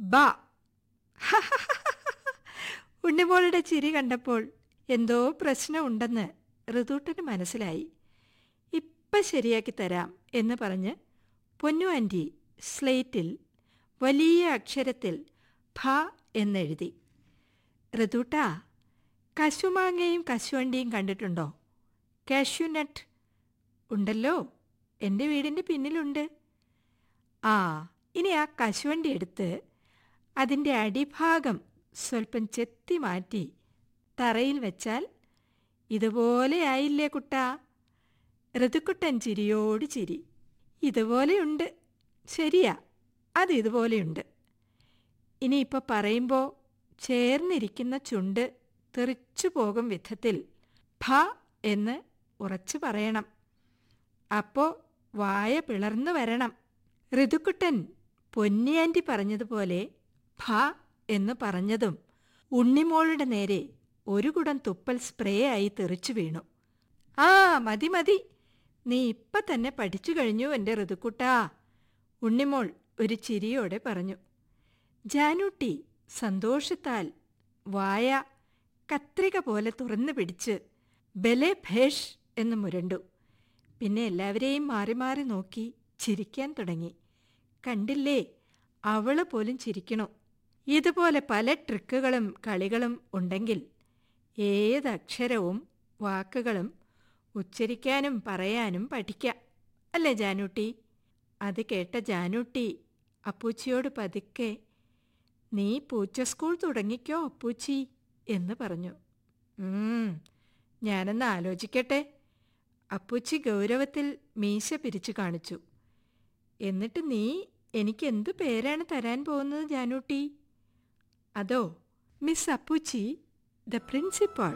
ബ ഉണ്ണിമോളുടെ ചിരി കണ്ടപ്പോൾ എന്തോ പ്രശ്നമുണ്ടെന്ന് ഋതൂട്ടന് മനസ്സിലായി ഇപ്പം ശരിയാക്കി തരാം എന്ന് പറഞ്ഞ് പൊന്നു ആൻറ്റി സ്ലേറ്റിൽ വലിയ അക്ഷരത്തിൽ ഭ എന്നെഴുതി ഋതൂട്ടാ കശുമാങ്ങയും കശുവണ്ടിയും കണ്ടിട്ടുണ്ടോ കാഷ്യൂനട്ട് ഉണ്ടല്ലോ എൻ്റെ വീടിൻ്റെ പിന്നിലുണ്ട് ആ ഇനി ആ കശുവണ്ടി എടുത്ത് അതിൻ്റെ അടിഭാഗം സ്വല്പം ചെത്തി മാറ്റി തറയിൽ വെച്ചാൽ ഇതുപോലെ ആയില്ലേ കുട്ടാ ഋതുക്കുട്ടൻ ചിരിയോട് ചിരി ഇതുപോലെയുണ്ട് ശരിയാ അത് ഇതുപോലെയുണ്ട് ഇനിയിപ്പോൾ പറയുമ്പോൾ ചേർന്നിരിക്കുന്ന ചുണ്ട് തെറിച്ചു പോകും വിധത്തിൽ ഭ എന്ന് ഉറച്ചു പറയണം അപ്പോ വായ പിളർന്നു വരണം ഋതുക്കുട്ടൻ പൊന്നിയാൻറ്റി പറഞ്ഞതുപോലെ ഭ എന്ന് പറഞ്ഞതും ഉണ്ണിമോളുടെ നേരെ ഒരു കുടം തുപ്പൽ സ്പ്രേ ആയി തെറിച്ചു വീണു ആ മതി മതി നീ ഇപ്പം തന്നെ പഠിച്ചു കഴിഞ്ഞു എൻ്റെ ഋതുക്കുട്ടാ ഉണ്ണിമോൾ ഒരു ചിരിയോടെ പറഞ്ഞു ജാനൂട്ടി സന്തോഷത്താൽ വായ കത്രിക പോലെ തുറന്നു പിടിച്ച് ബലെ ഭേഷ് എന്ന് മുരണ്ടു പിന്നെ എല്ലാവരെയും മാറി മാറി നോക്കി ചിരിക്കാൻ തുടങ്ങി കണ്ടില്ലേ അവള് പോലും ചിരിക്കണു ഇതുപോലെ പല ട്രിക്കുകളും കളികളും ഉണ്ടെങ്കിൽ ഏതക്ഷരവും വാക്കുകളും ഉച്ചരിക്കാനും പറയാനും പഠിക്കാം അല്ലേ ജാനൂട്ടി അത് കേട്ട ജാനൂട്ടി അപ്പൂച്ചിയോട് പതുക്കെ നീ പൂച്ച സ്കൂൾ തുടങ്ങിക്കോ അപ്പൂച്ചി എന്ന് പറഞ്ഞു "ഉം, ഞാനൊന്ന് ആലോചിക്കട്ടെ അപ്പൂച്ചി ഗൗരവത്തിൽ മീശ പിരിച്ചു കാണിച്ചു എന്നിട്ട് നീ എനിക്ക് എന്തു പേരാണ് തരാൻ പോകുന്നത് ജാനൂട്ടി അതോ miss Appoochi the principal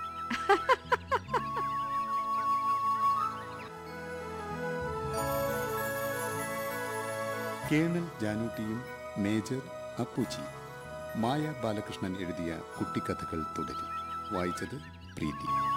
colonel ജാനൂട്ടിയും മേജർ അപ്പുജി മായ ബാലകൃഷ്ണൻ എഴുതിയ കുട്ടിക്കഥകൾ തുടരും വായിച്ചത് പ്രീതി